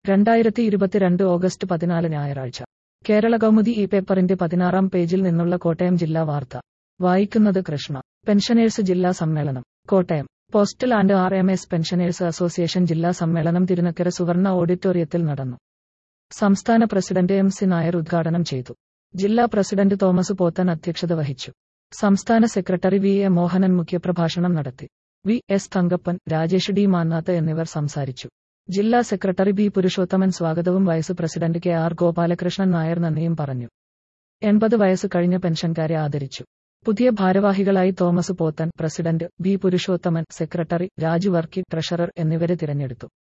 രണ്ടായിരത്തി ഇരുപത്തിരണ്ട് ഓഗസ്റ്റ് പതിനാല് ഞായറാഴ്ച കേരള കൗമുദി ഈ പേപ്പറിന്റെ പതിനാറാം പേജിൽ നിന്നുള്ള കോട്ടയം ജില്ലാ വാർത്ത വായിക്കുന്നത് കൃഷ്ണ പെൻഷനേഴ്സ് ജില്ലാ സമ്മേളനം Kottayam postal and R M S pensioners association ജില്ലാ സമ്മേളനം തിരുനക്കര സുവർണ ഓഡിറ്റോറിയത്തിൽ നടന്നു സംസ്ഥാന പ്രസിഡന്റ് എം സി നായർ ഉദ്ഘാടനം ചെയ്തു ജില്ലാ പ്രസിഡന്റ് തോമസ് പോത്തൻ അധ്യക്ഷത വഹിച്ചു സംസ്ഥാന സെക്രട്ടറി വി എ മോഹനൻ മുഖ്യപ്രഭാഷണം നടത്തി V S Thankappan Rajesh D Mannath എന്നിവർ സംസാരിച്ചു ജില്ലാ സെക്രട്ടറി ബി പുരുഷോത്തമൻ സ്വാഗതവും vice president K R Gopalakrishnan Nair നന്ദിയും പറഞ്ഞു എൺപത് വയസ്സ് കഴിഞ്ഞ പെൻഷൻകാരെ ആദരിച്ചു പുതിയ ഭാരവാഹികളായി Thomas Pothen president B Purushothaman secretary Raju Varkey treasurer എന്നിവരെ തിരഞ്ഞെടുത്തു